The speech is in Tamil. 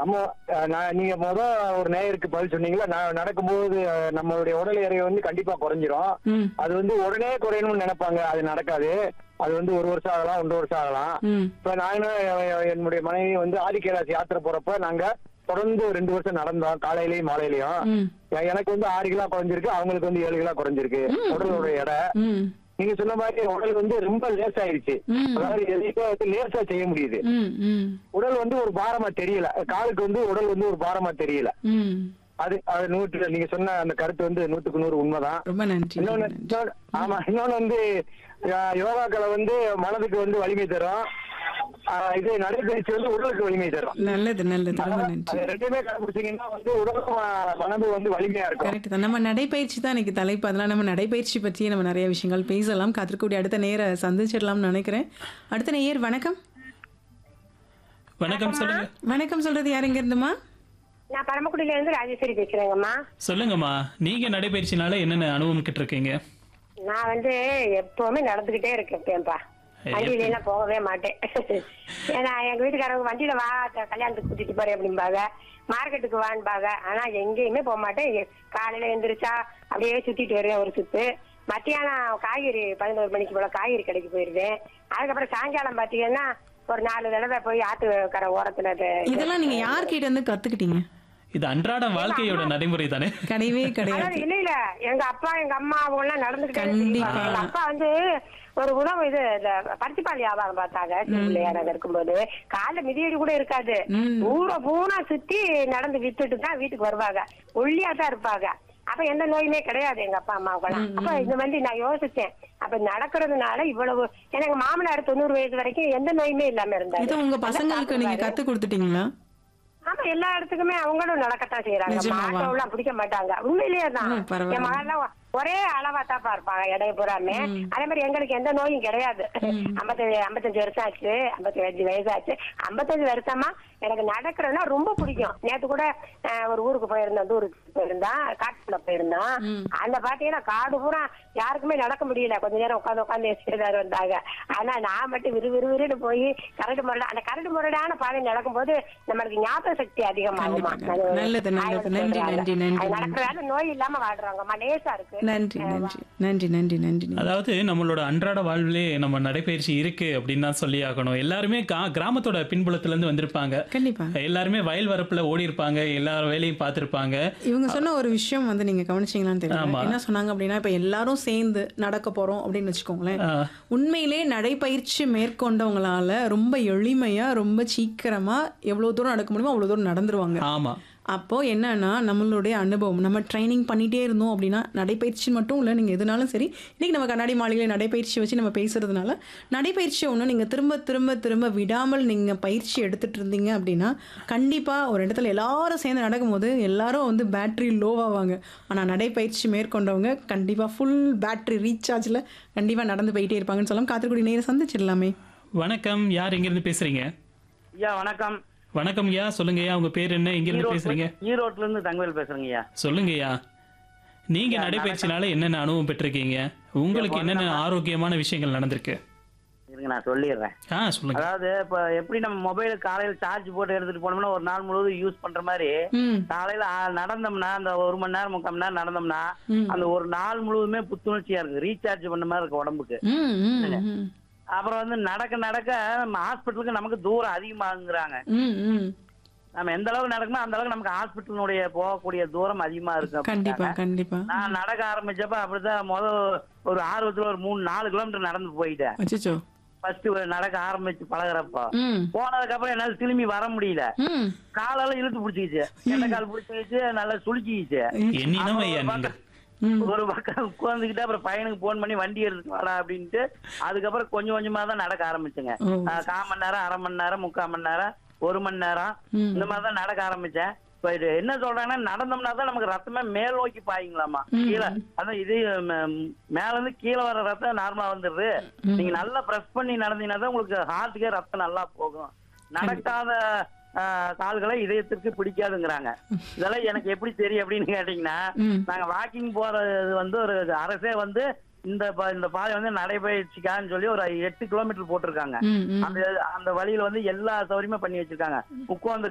நம்ம அஹ், நான் நீங்க முத ஒரு நேயருக்கு பதில் சொன்னீங்களா நான் நடக்கும்போது அஹ், நம்மளுடைய உடல் எடை வந்து கண்டிப்பா குறைஞ்சிரும் ம் அது வந்து உடனே குறையணும்னு நினைப்பாங்க அது நடக்காது அது வந்து ஒரு வருஷம் ஆகலாம் ஒன்றரை வருஷம் ஆகலாம் ம் இப்ப நானும் எ- என்னுடைய மனைவி வந்து ஆதிக்கேராசி யாத்திரை போறப்ப நாங்க தொடர்ந்து ரெண்டு வருஷம் நடந்தோம் காலையிலயும் மாலையிலயும் ம் எ- எனக்கு வந்து ஆறு கிலோ குறைஞ்சிருக்கு அவங்களுக்கு வந்து ஏழு கிலோ குறைஞ்சிருக்கு உடலோட எடை ம் நீங்க சொன்ன மாதிரி உடல் வந்து ரொம்ப லேஸ் ஆயிடுச்சு ம். அதாவது எதையுமே வந்து லேசா செய்ய முடியுது ம் ம் உடல் வந்து ஒரு பாரமா தெரியல காலுக்கு வந்து உடல் வந்து ஒரு பாரமா தெரியல ம் அது அது நூற்று நீங்க சொன்ன அந்த கருத்து வந்து நூத்துக்கு நூறு உண்மைதான் ரொம்ப நன்றி இன்னொன்னு நன்றி. இன்னொன்னு- ஆமா இன்னொன்னு வந்து அஹ், யோகாக்களை வந்து மனதுக்கு வந்து வலிமை தரும் அஹ், இது நடைபயிற்சி வந்து உடலுக்கு வலிமை தரும் நல்லது நல்லது ரொம்ப அதான் நன்றி அது ரெண்டுமே கடைபிடிச்சீங்கன்னா வந்து உடலும் அஹ், மனதும் வந்து வலிமையா இருக்கும் கரெக்ட் தான் நம்ம நடைப்பயிற்சி தான் இன்னைக்கு தலைப்பு அதெல்லாம் நம்ம நடைப்பயிற்சி பற்றியே நம்ம நிறைய விஷயங்கள் பேசலாம் காத்திருக்கக்கூடிய அடுத்த நேர சந்திச்சிடலாம்னு நினைக்கிறேன் அடுத்த நேயர் வணக்கம் வணக்கம் சொல்லுங்க வணக்கம் சொல்றது யார் எங்க இருந்துமா நான் பரமக்குடியில இருந்து ராஜேஸ்வரி பேசுறேங்கம்மா சொல்லுங்கம்மா நீங்க நடைபயிற்சினால என்னென்ன அனுபவம் கிட்ட இருக்கீங்க நான் வந்து எப்பவுமே நடந்துகிட்டே இருக்கேன்ப்பா வண்டியில எல்லாம் போகவே மாட்டேன் ஏன்னா எங்க வீட்டுக்காரங்க வண்டியில வா த- கல்யாணத்துக்கு கூட்டிட்டு போறேன் அப்படிம்பாங்க மார்க்கெட்டுக்கு வான்பாங்க ஆனா எங்கேயுமே போக மாட்டேன் எ- காலையில எந்திரிச்சா அப்படியே சுத்திட்டு வருவேன் ஒரு சுத்து மத்தியானம் காய்கறி பதினோரு மணிக்கு போல காய்கறி கடைக்கு போயிருவேன் அதுக்கப்புறம் சாயங்காலம் பாத்தீங்கன்னா ஒரு நாலு தடவை போய் ஆத்துக்கரை ஓரத்துல அது- இதெல்லாம் நீங்க யார்கிட்ட இருந்து கத்துக்கிட்டீங்க இது அன்றாட வாழ்க்கையோட நடைமுறை தானே கிடையவே அதாவது கிடையாது இல்ல இல்ல எங்க அப்பா எங்க அம்மா அவங்க எல்லாம் நடந்துகிட்டே கண்டிப்பா. இருப்பாங்க. எங்க அப்பா வந்து ஒரு உணவு இது இந்த பருத்திப்பால் வியாபாரம் பார்த்தாங்க சிறுபிள்ளையா நாங்க இருக்கும்போது காலைல மிதியடி கூட இருக்காது ம். ஊரை பூரா சுத்தி நடந்து வித்துட்டு தான் வீட்டுக்கு வருவாங்க ஒல்லியா தான் இருப்பாங்க அப்ப எந்த நோயுமே கிடையாது எங்க அப்பா அம்மாவுக்கெல்லாம் அப்ப இந்த மாதிரி நான் யோசிச்சேன் அப்ப நடக்கிறதுனால இவ்வளவு ஏன்னா எங்க மாமனார் தொண்ணூறு வயசு வரைக்கும் எந்த நோயுமே இல்லாம இருந்தாரு இது உங்க நல்லா பசங்களுக்கு நீங்க சாப்பிடுவாரு. கத்து கொடுத்துட்டீங்களா ஆமா எல்லா இடத்துக்குமே அவங்களும் நடக்கத்தான் செய்யறாங்க நிஜமாவா? மாட்டோம்லாம் பிடிக்க மாட்டாங்க உண்மையிலேயே தான் ம், பரவாயில்ல. என் மகன்லாம் ஒரே அளவா தான் இருப்பாங்க இடைய பூராமே அதே மாதிரி எங்களுக்கு எந்த நோயும் கிடையாது ஐம்பத்தஞ்சு ஐம்பத்தஞ்சு வருஷம் ஆச்சு ஐம்பத்தஞ்சு வயசு ஆச்சு ஐம்பத்தஞ்சு வருஷமா எனக்கு நடக்கிறதுனா ரொம்ப பிடிக்கும் நேத்து கூட அஹ், ஒரு ஊருக்கு போயிருந்தோம் தூருக்கு போயிருந்தான் காட்டுக்குள்ள போயிருந்தோம் அந்த பாத்தீங்கன்னா காடு பூரா யாருக்குமே நடக்க முடியல கொஞ்ச நேரம் உட்காந்து உட்காந்து எஸ்டாரு வந்தாங்க ஆனா நான் மட்டும் விறு விறுவிறுன்னு போய் கரடு முரடா அந்த கரடு முரடான பாதை நடக்கும்போது நம்மளுக்கு ஞாபக சக்தி அதிகமாகுமா கண்டிப்பா, கண்டிப்பா. நல்லது, நல்லது. நன்றி, நன்றி, நன்றி, அது நன்றி. நடக்கிறதால நோய் இல்லாம வாழ்றாங்கம்மா லேசா இருக்கு நன்றி நன்றி நன்றி நன்றி நன்றி நன்றி. அதாவது நம்மளோட அன்றாட வாழ்விலே நம்ம நடைபயிற்சி இருக்கு அப்படின்னு தான் சொல்லி ஆகணும் எல்லாருமே கா- கிராமத்தோட பின்புலத்துல இருந்து வந்திருப்பாங்க கண்டிப்பா எல்லாருமே வயல் வரப்புல ஓடி இருப்பாங்க எல்லா வேலையும் பார்த்திருப்பாங்க இவங்க சொன்ன ஒரு விஷயம் வந்து நீங்க கவனிச்சீங்களான்னு தெரியல ஆமா. என்ன சொன்னாங்க அப்படின்னா இப்ப எல்லாரும் சேர்ந்து நடக்க போறோம் அப்படின்னு வச்சுக்கோங்களேன் ஆ, உண்மையிலே நடைப்பயிற்சி மேற்கொண்டவங்களால ரொம்ப எளிமையா ரொம்ப சீக்கிரமா எவ்வளவு தூரம் நடக்க முடியுமோ அவ்வளவு தூரம் நடந்துருவாங்க ஆமா அப்போ என்னன்னா நம்மளுடைய அனுபவம் நம்ம ட்ரைனிங் பண்ணிட்டே இருந்தோம் அப்படின்னா நடைப்பயிற்சி மட்டும் இல்லை நீங்கள் எதுனாலும் சரி இன்னைக்கு நம்ம கண்ணாடி மாளிகையில் நடைப்பயிற்சி வச்சு நம்ம பேசுறதுனால நடைப்பயிற்சி ஒன்று நீங்கள் திரும்ப திரும்ப திரும்ப விடாமல் நீங்கள் பயிற்சி எடுத்துட்டு இருந்தீங்க அப்படின்னா கண்டிப்பாக ஒரு இடத்துல எல்லாரும் சேர்ந்து நடக்கும்போது எல்லாரும் வந்து பேட்டரி லோவாவாங்க ஆனால் நடைப்பயிற்சி மேற்கொண்டவங்க கண்டிப்பாக ஃபுல் பேட்டரி ரீசார்ஜில் கண்டிப்பாக நடந்து போயிட்டே இருப்பாங்கன்னு சொல்லலாம் காத்திருக்கூடிய நேரம் சந்திச்சிடலாமே வணக்கம் யார் எங்க இருந்து பேசுறீங்க ஐயா வணக்கம் வணக்கம் ஐயா சொல்லுங்க ஐயா உங்க பேர் என்ன எங்க இருந்து பேசுறீங்க ஈரோட்ல இருந்து தங்கவேல் பேசுறேங்க ஐயா சொல்லுங்க ஐயா நீங்க நடைபயிற்சினால என்னென்ன அனுபவம் பெற்றிருக்கீங்க உங்களுக்கு என்னென்ன ஆரோக்கியமான விஷயங்கள் நடந்திருக்கு இருங்க நான் சொல்லிடுறேன் ஆ சொல்லுங்க அதாவது இப்ப எப்படி நம்ம மொபைல் காலையில சார்ஜ் போட்டு எடுத்துட்டு போனோம்னா ஒரு நாள் முழுவதும் யூஸ் பண்ற மாதிரி ம் காலையில ஆ, நடந்தோம்னா அந்த ஒரு மணி நேரம் முக்கால் மணி நேரம் நடந்தோம்னா ம். அந்த ஒரு நாள் முழுவதுமே புத்துணர்ச்சியா இருக்கு ரீசார்ஜ் பண்ண மாதிரி இருக்கு உடம்புக்கு ம் ம் ம் அப்புறம் வந்து நடக்க நடக்க நம்ம ஹாஸ்பிட்டலுக்கு நமக்கு தூரம் அதிகமாகுங்கிறாங்க ம் ம் நம்ம எந்த அளவுக்கு நடக்குமோ அந்த அளவுக்கு நமக்கு ஹாஸ்பிட்டலுடைய போகக்கூடிய தூரம் அதிகமா இருக்கு கண்டிப்பா அப்படின்னாங்க. கண்டிப்பா நான் நடக்க ஆரம்பிச்சப்ப அப்படிதான் முதல் ஒரு ஆர்வத்துல ஒரு மூணு நாலு கிலோமீட்டர் நடந்து போயிட்டேன் அச்சோ ஃபர்ஸ்ட் நடக்க ஆரம்பிச்சு பழகுறப்ப ம் போனதுக்கு அப்புறம் என்னால திரும்பி வர முடியல ம் காலெல்லாம் இழுத்து பிடிச்சிக்கிச்சு எந்த கால் பிடிச்சிக்கிச்சு நல்லா சுளுக்கிக்கிச்சு என்னினம் ஐயா நீங்க ம் ஒரு பக்கம் உட்காந்துக்கிட்டு அப்புறம் பையனுக்கு போன் பண்ணி வண்டி எடுத்துட்டு வாடா அப்படின்ட்டு அதுக்கப்புறம் கொஞ்சம் கொஞ்சமா தான் நடக்க ஆரம்பிச்சுங்க ஓ. ஆஹ் கால் மணி நேரம் அரை மணி நேரம் முக்கால் மணி நேரம் ஒரு மணி நேரம் ம். இந்த மாதிரி தான் நடக்க ஆரம்பிச்சேன் இப்ப இது என்ன சொல்றாங்கன்னா நடந்தோம்னா தான் நமக்கு ரத்தமே மேல் நோக்கி பாயுங்களாமா ம். கீழே அதான் இது ம- மேல இருந்து கீழே வர ரத்தம் நார்மலா வந்துடுது நீங்க நல்லா பிரஸ் பண்ணி நடந்தீங்கன்னா தான் உங்களுக்கு ஹார்ட்டுக்கே ரத்தம் நல்லா போகும் நடக்காத ஆஹ், கால்களை இதயத்திற்கு பிடிக்காதுங்கிறாங்க இதெல்லாம் எனக்கு எப்படி தெரியும் அப்படின்னு கேட்டீங்கன்னா ம். நாங்க வாக்கிங் போறது வந்து ஒரு அரசே வந்து இந்த ப- இந்த பாதை வந்து நடைபயிற்சிக்கான்னு சொல்லி ஒரு எட்டு கிலோமீட்டர் போட்டிருக்காங்க ம் ம் அந்த அந்த வழியில வந்து எல்லா சௌகரியமும் பண்ணி வச்சிருக்காங்க உட்கார்ந்து